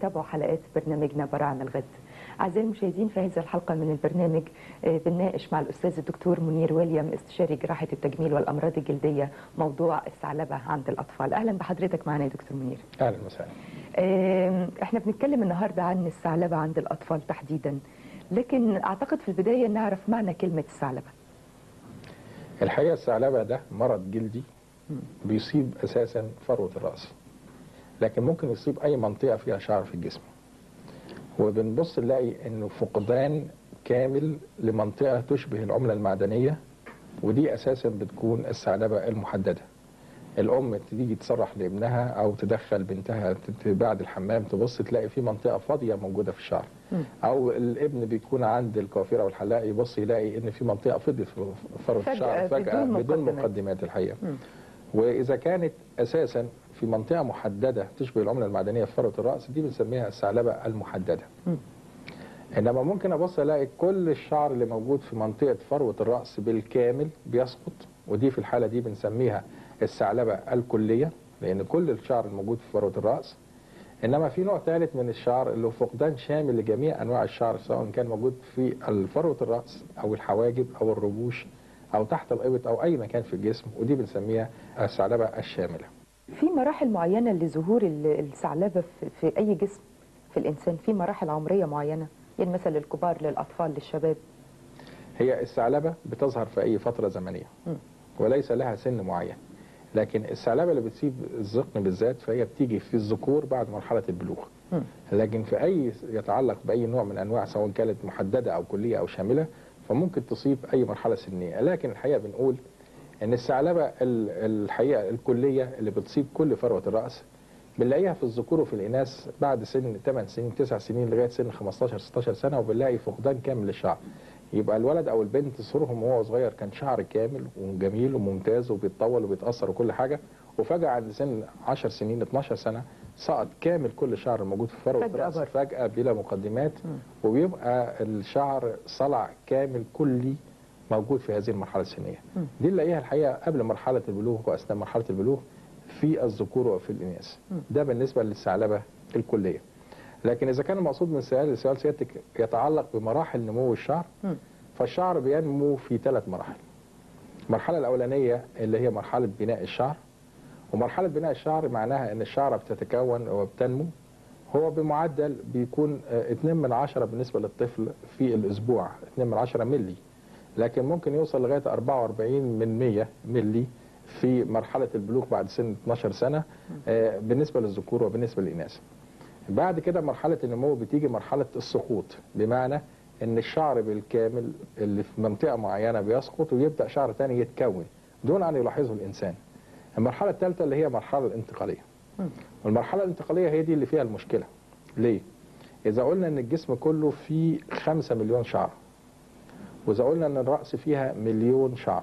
بتتابعوا حلقات برنامجنا براعم الغد أعزائي المشاهدين في هذه الحلقة من البرنامج آه، بنناقش مع الأستاذ الدكتور منير ويليام استشاري جراحة التجميل والأمراض الجلدية موضوع الثعلبة عند الأطفال أهلا بحضرتك معنا يا دكتور منير اهلا وسهلا آه، احنا بنتكلم النهاردة عن الثعلبة عند الأطفال تحديدا لكن أعتقد في البداية نعرف معنى كلمة الثعلبة الحقيقه الثعلبه ده مرض جلدي بيصيب اساسا فروه الراس لكن ممكن يصيب اي منطقه فيها شعر في الجسم وبنبص نلاقي انه فقدان كامل لمنطقه تشبه العمله المعدنيه ودي اساسا بتكون الثعلبه المحدده الام تيجي تصرح لابنها او تدخل بنتها تت- بعد الحمام تبص تلاقي في منطقه فاضيه موجوده في الشعر او الابن بيكون عند الكوافيره والحلاق يبص يلاقي ان في منطقه فضيت في فروه فجأة الشعر فجاه بدون بدون مقدمات. مقدمات الحقيقه واذا كانت اساسا في منطقه محدده تشبه العمله المعدنيه في فروه الراس دي بنسميها الثعلبه المحدده انما ممكن ابص الاقي كل الشعر اللي موجود في منطقه فروه الراس بالكامل بيسقط ودي في الحاله دي بنسميها الثعلبه الكليه لان كل الشعر الموجود في فروه الراس انما في نوع ثالث من الشعر اللي هو فقدان شامل لجميع انواع الشعر سواء كان موجود في فروه الراس او الحواجب او الرموش او تحت الابط او اي مكان في الجسم ودي بنسميها الثعلبه الشامله في مراحل معينة لظهور ال- الثعلبة في, في أي جسم في الإنسان في مراحل عمرية معينة يعني مثلا للكبار للأطفال للشباب هي الثعلبه بتظهر في اي فتره زمنيه وليس لها سن معين لكن الثعلبه اللي بتصيب الذقن بالذات فهي بتيجي في الذكور بعد مرحله البلوغ لكن في اي يتعلق باي نوع من انواع سواء كانت محدده او كليه او شامله فممكن تصيب اي مرحله سنيه لكن الحقيقه بنقول ان الثعلبه ال- الحقيقه الكليه اللي بتصيب كل فروه الراس بنلاقيها في الذكور وفي الاناث بعد سن 8 سنين 9 سنين لغايه سن 15 16 سنه وبنلاقي فقدان كامل للشعر يبقى الولد او البنت صورهم وهو صغير كان شعر كامل وجميل وممتاز وبيتطول وبيتاثر وكل حاجه وفجاه عند سن 10 سنين 12 سنه سقط كامل كل الشعر الموجود في فروه فجأة الراس برضه. فجاه بلا مقدمات وبيبقى الشعر صلع كامل كلي موجود في هذه المرحله السنيه دي نلاقيها الحقيقه قبل مرحله البلوغ واثناء مرحله البلوغ في الذكور وفي الاناث ده بالنسبه للثعلبه الكليه لكن اذا كان المقصود من سؤال سؤال سيادتك يتعلق بمراحل نمو الشعر فالشعر بينمو في ثلاث مراحل المرحله الاولانيه اللي هي مرحله بناء الشعر ومرحله بناء الشعر معناها ان الشعره بتتكون وبتنمو هو بمعدل بيكون آه، 2 من 10 بالنسبه للطفل في الاسبوع 2 من 10 ملي لكن ممكن يوصل لغايه 44 من 100 ملي في مرحله البلوغ بعد سن 12 سنه آه، بالنسبه للذكور وبالنسبه للاناث بعد كده مرحلة النمو بتيجي مرحلة السقوط بمعنى ان الشعر بالكامل اللي في منطقة معينة بيسقط ويبدأ شعر تاني يتكون دون ان يلاحظه الانسان المرحلة الثالثة اللي هي المرحلة الانتقالية والمرحلة الانتقالية هي دي اللي فيها المشكلة ليه؟ إذا قلنا ان الجسم كله فيه خمسة مليون شعر وإذا قلنا ان الرأس فيها مليون شعر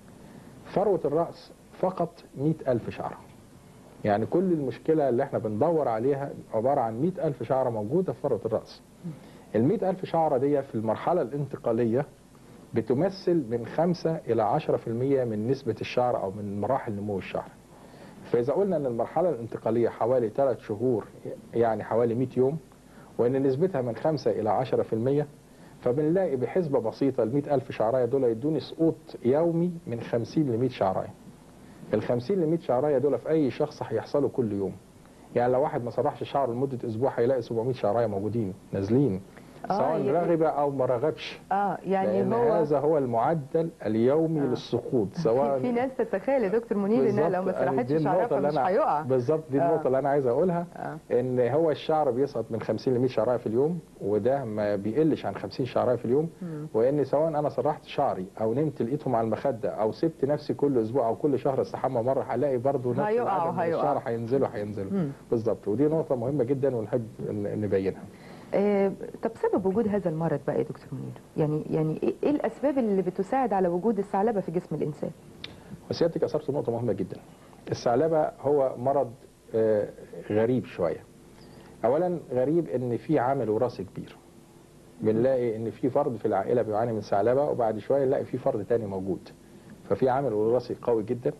فروة الرأس فقط مئة ألف شعرة يعني كل المشكلة اللي احنا بندور عليها عبارة عن مئة ألف شعرة موجودة في فروة الرأس المئة ألف شعرة دي في المرحلة الانتقالية بتمثل من خمسة إلى عشرة في المية من نسبة الشعر أو من مراحل نمو الشعر فإذا قلنا أن المرحلة الانتقالية حوالي ثلاث شهور يعني حوالي 100 يوم وأن نسبتها من خمسة إلى عشرة في المية فبنلاقي بحسبة بسيطة ال ألف شعراية دول يدوني سقوط يومي من 50 ل 100 شعراية ال 50 ل 100 شعرايه دول في اي شخص هيحصلوا كل يوم يعني لو واحد ما سرحش شعره لمده اسبوع هيلاقي 700 شعرايه موجودين نازلين آه، سواء يعني- رغب او ما رغبش اه يعني لان هو هذا هو المعدل اليومي آه. للسقوط في, سواء في ناس تتخيل يا دكتور منير انها لو ما بالظبط، سرحتش دي شعرها النقطة اللي فمش أنا- هيقع بالظبط دي آه. النقطة اللي أنا عايز أقولها آه. إن هو الشعر بيسقط من 50 ل 100 شعراية في اليوم وده ما بيقلش عن 50 شعراية في اليوم وإن سواء أنا سرحت شعري أو نمت لقيتهم على المخدة أو سبت نفسي كل أسبوع أو كل شهر استحمى مرة هلاقي برضه نفس هيقع العدد من وهيقع. الشعر هينزلوا هينزلوا بالظبط ودي نقطة مهمة جدا ونحب ن- نبينها آه، طب سبب وجود هذا المرض بقى يا دكتور منير يعني يعني ايه إيه الاسباب اللي بتساعد على وجود الثعلبه في جسم الانسان وسيادتك أثرت نقطة مهمة جدا الثعلبة هو مرض آه، غريب شوية أولا غريب إن في عامل وراثي كبير بنلاقي إن في فرد في العائلة بيعاني من ثعلبة وبعد شوية نلاقي في فرد تاني موجود ففي عامل وراثي قوي جدا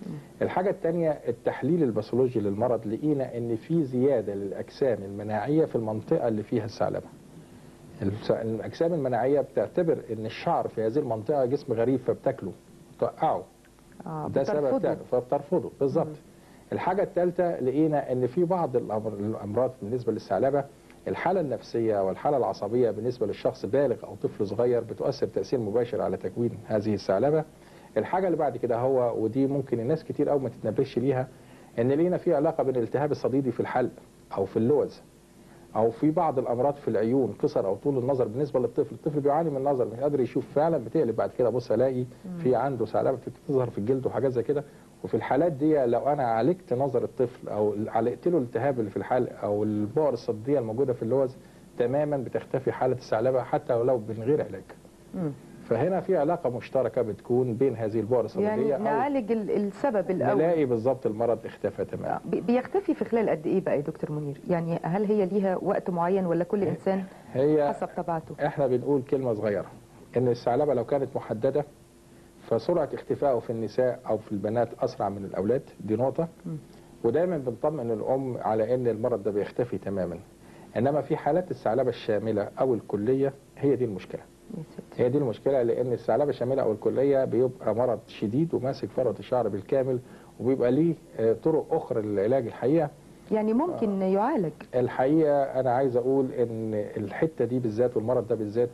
الحاجه الثانيه التحليل الباثولوجي للمرض لقينا ان في زياده للاجسام المناعيه في المنطقه اللي فيها الثعلبه الس- الاجسام المناعيه بتعتبر ان الشعر في هذه المنطقه جسم غريب فبتاكله توقعه آه ده سبب بترفضه. تاني فبترفضه بالظبط الحاجه الثالثه لقينا ان في بعض الأمر- الامراض بالنسبه للثعلبه الحاله النفسيه والحاله العصبيه بالنسبه للشخص بالغ او طفل صغير بتؤثر تاثير مباشر على تكوين هذه الثعلبه الحاجه اللي بعد كده هو ودي ممكن الناس كتير قوي ما تتنبهش ليها ان لينا في علاقه بين الالتهاب الصديدي في الحلق او في اللوز او في بعض الامراض في العيون قصر او طول النظر بالنسبه للطفل الطفل بيعاني من النظر مش قادر يشوف فعلا بتقلب بعد كده بص الاقي في عنده ثعلبه بتظهر في الجلد وحاجات زي كده وفي الحالات دي لو انا عالجت نظر الطفل او عالجت له الالتهاب اللي في الحلق او البؤر الصديديه الموجوده في اللوز تماما بتختفي حاله الثعلبه حتى ولو من غير علاج مم. فهنا في علاقه مشتركه بتكون بين هذه البؤر الصديديه يعني او نعالج ال- السبب الاول نلاقي بالظبط المرض اختفى تماما بي- بيختفي في خلال قد ايه بقى يا دكتور منير يعني هل هي ليها وقت معين ولا كل انسان هي حسب طبيعته احنا بنقول كلمه صغيره ان الثعلبه لو كانت محدده فسرعه اختفائه في النساء او في البنات اسرع من الاولاد دي نقطه ودايما بنطمئن الام على ان المرض ده بيختفي تماما انما في حالات الثعلبه الشامله او الكليه هي دي المشكله يا ستي هي دي المشكله لان الثعلبه الشامله او الكليه بيبقى مرض شديد وماسك فروه الشعر بالكامل وبيبقى ليه آه، طرق اخرى للعلاج الحقيقه يعني ممكن يعالج الحقيقه انا عايز اقول ان الحته دي بالذات والمرض ده بالذات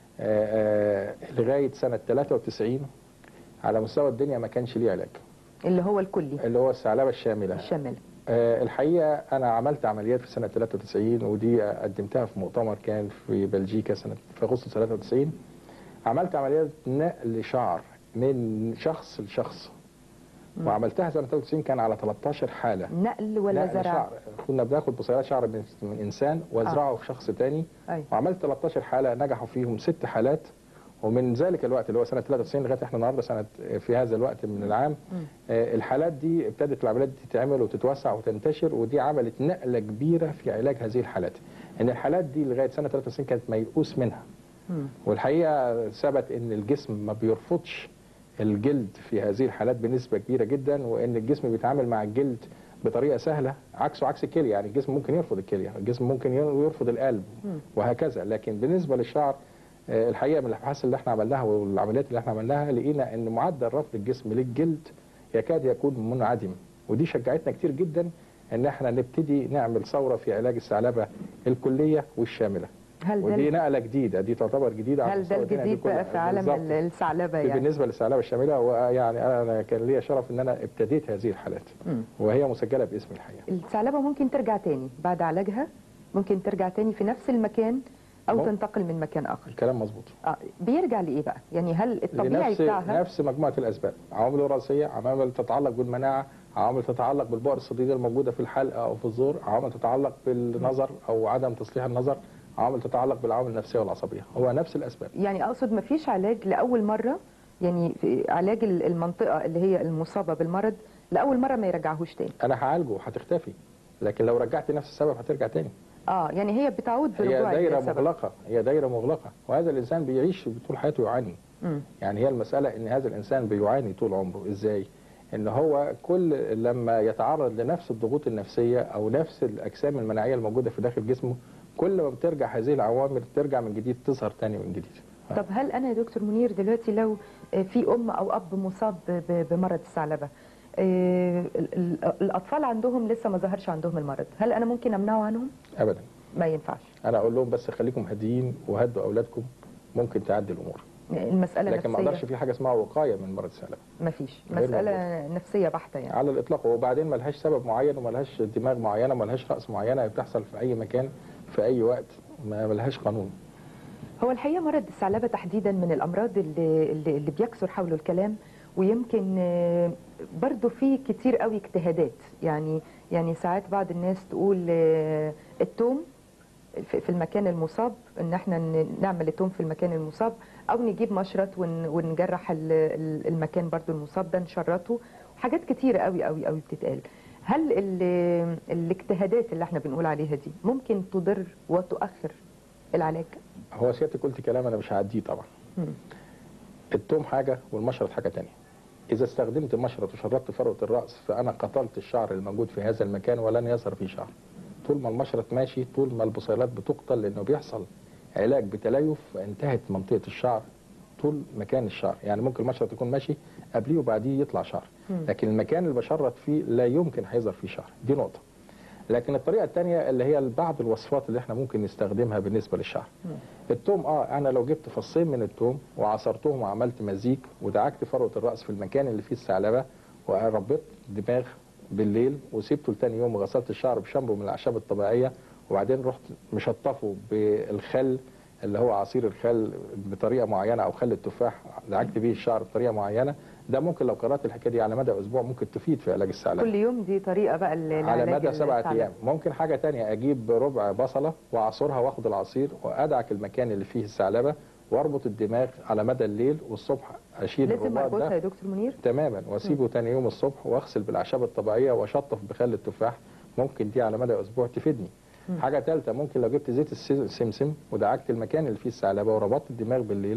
آه، آه، لغايه سنه 93 على مستوى الدنيا ما كانش ليه علاج اللي هو الكلي اللي هو الثعلبه الشامله الشامل آه، الحقيقه انا عملت عمليات في سنه 93 ودي قدمتها في مؤتمر كان في بلجيكا سنه في اغسطس 93 عملت عمليات نقل شعر من شخص لشخص وعملتها سنه 93 كان على 13 حاله نقل ولا نقل زرع شعر كنا بناخد بصيلات شعر من من انسان وازرعه في شخص تاني أيوة. وعملت 13 حاله نجحوا فيهم ست حالات ومن ذلك الوقت اللي هو سنه 93 لغايه احنا النهارده سنه في هذا الوقت من العام آه، الحالات دي ابتدت العمليات دي تتعمل وتتوسع وتنتشر ودي عملت نقله كبيره في علاج هذه الحالات ان الحالات دي لغايه سنه 93 كانت ميؤوس منها مم. والحقيقه ثبت ان الجسم ما بيرفضش الجلد في هذه الحالات بنسبه كبيره جدا وان الجسم بيتعامل مع الجلد بطريقه سهله عكسه عكس الكليه يعني الجسم ممكن يرفض الكليه الجسم ممكن يرفض القلب وهكذا لكن بالنسبه للشعر آه، الحقيقه من الابحاث اللي احنا عملناها والعمليات اللي احنا عملناها لقينا ان معدل رفض الجسم للجلد يكاد يكون منعدم ودي شجعتنا كتير جدا ان احنا نبتدي نعمل ثوره في علاج الثعلبه الكليه والشامله هل ودي ده نقله جديده دي تعتبر جديده على هل مستوى ده الدنيا دي الجديد كلها. بقى في عالم بالظبط. ال- الثعلبه يعني بالنسبه للثعلبه الشامله ويعني انا كان ليا شرف ان انا ابتديت هذه الحالات مم. وهي مسجله باسم الحقيقه الثعلبه ممكن ترجع تاني بعد علاجها ممكن ترجع تاني في نفس المكان او ممكن. تنتقل من مكان اخر الكلام مظبوط آه بيرجع لايه بقى يعني هل الطبيعي لنفس بتاعها نفس مجموعه الاسباب عوامل وراثيه عوامل تتعلق بالمناعه عوامل تتعلق بالبؤر الصديديه الموجوده في الحلقه او في الزور عوامل تتعلق بالنظر او عدم تصليح النظر عوامل تتعلق بالعوامل النفسيه والعصبيه هو نفس الاسباب يعني اقصد ما فيش علاج لاول مره يعني في علاج ال- المنطقه اللي هي المصابه بالمرض لاول مره ما يرجعهوش تاني انا هعالجه وهتختفي لكن لو رجعت نفس السبب هترجع تاني اه يعني هي بتعود هي برجوع دايره السبب. مغلقه هي دايره مغلقه وهذا الانسان بيعيش طول حياته يعاني مم. يعني هي المسألة إن هذا الإنسان بيعاني طول عمره إزاي؟ إن هو كل لما يتعرض لنفس الضغوط النفسية أو نفس الأجسام المناعية الموجودة في داخل جسمه كل ما بترجع هذه العوامل ترجع من جديد تظهر تاني من جديد. طب هل انا يا دكتور منير دلوقتي لو آه، في ام او اب مصاب ب- بمرض الثعلبه آه، ال- ال- الاطفال عندهم لسه ما ظهرش عندهم المرض هل انا ممكن امنعه عنهم أبدا. ما ينفعش أنا أقول لهم بس خليكم هاديين وهدوا أولادكم ممكن تعدي الأمور. المساله لكن ما أقدرش نفسيه في حاجة اسمها وقاية من مرض الثعلبة. ما فيش غير مساله نفسيه بحته يعني على الإطلاق وبعدين ما لهاش سبب معين وما لهاش دماغ معينة وما لهاش رأس معينة بتحصل في أي مكان في أي وقت ما ما لهاش قانون. هو الحقيقه مرض الثعلبه تحديدا من الامراض اللي, اللي اللي بيكثر حوله الكلام ويمكن آه، برضو في كتير قوي اجتهادات يعني يعني ساعات بعض الناس تقول آه، التوم في في المكان المصاب ان احنا ن- نعمل التوم في المكان المصاب او نجيب مشرط ون- ونجرح ال- ال- المكان برضو المصاب ده نشرطه حاجات كتيرة قوي قوي قوي بتتقال هل ال- الاجتهادات اللي احنا بنقول عليها دي ممكن تضر وتؤخر العلاج؟ هو سيادتك قلت كلام أنا مش هعديه طبعا. مم. التوم حاجة والمشرط حاجة تانية اذا استخدمت مشرط وشرطت فروه الراس فانا قتلت الشعر الموجود في هذا المكان ولن يظهر فيه شعر طول ما المشرط ماشي طول ما البصيلات بتقتل لانه بيحصل علاج بتليف فانتهت منطقه الشعر طول مكان الشعر يعني ممكن المشرط يكون ماشي قبليه وبعديه يطلع شعر لكن المكان اللي بشرط فيه لا يمكن هيظهر فيه شعر دي نقطه لكن الطريقه الثانيه اللي هي بعض الوصفات اللي احنا ممكن نستخدمها بالنسبه للشعر التوم اه انا لو جبت فصين من التوم وعصرتهم وعملت مزيج ودعكت فروه الراس في المكان اللي فيه الثعلبه وربطت دماغ بالليل وسيبته لتاني يوم وغسلت الشعر بشامبو من الاعشاب الطبيعيه وبعدين رحت مشطفه بالخل اللي هو عصير الخل بطريقه معينه او خل التفاح دعكت بيه الشعر بطريقه معينه ده ممكن لو قرات الحكايه دي على مدى اسبوع ممكن تفيد في علاج الثعلبه كل يوم دي طريقه بقى ل- على لعلاج مدى سبعة الثعلبة. ايام ممكن حاجه تانية اجيب ربع بصله واعصرها واخد العصير وادعك المكان اللي فيه الثعلبه واربط الدماغ على مدى الليل والصبح اشيل لازم الرباط اربطها ده يا دكتور منير تماما واسيبه تاني يوم الصبح واغسل بالاعشاب الطبيعيه واشطف بخل التفاح ممكن دي على مدى اسبوع تفيدني حاجه ثالثه ممكن لو جبت زيت الس- السمسم ودعكت المكان اللي فيه الثعلبه وربطت الدماغ بالليل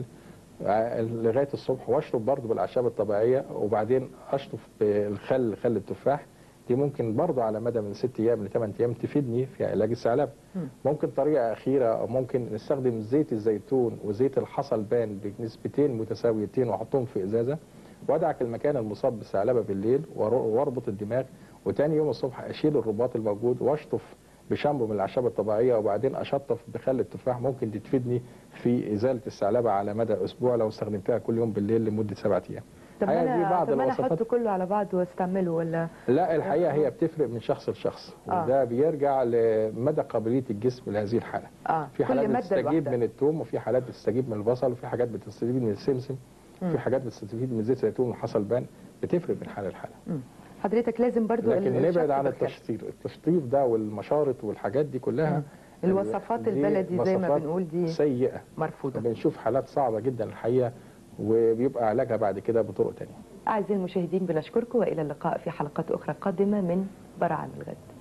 ع- لغايه الصبح واشرب برضه بالاعشاب الطبيعيه وبعدين اشطف بالخل خل التفاح دي ممكن برضه على مدى من ست ايام لثمان ايام تفيدني في علاج الثعلبه ممكن طريقه اخيره أو ممكن نستخدم زيت الزيتون وزيت الحصلبان بنسبتين متساويتين واحطهم في ازازه وادعك المكان المصاب بالثعلبه بالليل وار- واربط الدماغ وتاني يوم الصبح اشيل الرباط الموجود واشطف بشامبو من الاعشاب الطبيعيه وبعدين اشطف بخل التفاح ممكن دي تفيدني في ازاله الثعلبه على مدى اسبوع لو استخدمتها كل يوم بالليل لمده سبعة ايام. طب الحقيقة دي انا بعض طب انا الوصفات احطه كله على بعض واستعمله ولا لا الحقيقه هي بتفرق من شخص لشخص آه. وده بيرجع لمدى قابليه الجسم لهذه الحاله. اه في حالات كل ماده بتستجيب لوحدها. من الثوم وفي حالات بتستجيب من البصل وفي حاجات بتستجيب من السمسم وفي حاجات بتستفيد من زيت زيتون وحصلبان بتفرق من حاله لحاله. مم. حضرتك لازم برضو لكن ال- نبعد الشط عن بالكلام. التشطيب التشطيب ده والمشارط والحاجات دي كلها الوصفات دي البلدي زي ما وصفات بنقول دي سيئه مرفوضه بنشوف حالات صعبه جدا الحقيقه وبيبقى علاجها بعد كده بطرق تانية أعزائي المشاهدين بنشكركم وإلى اللقاء في حلقات أخرى قادمة من برعم الغد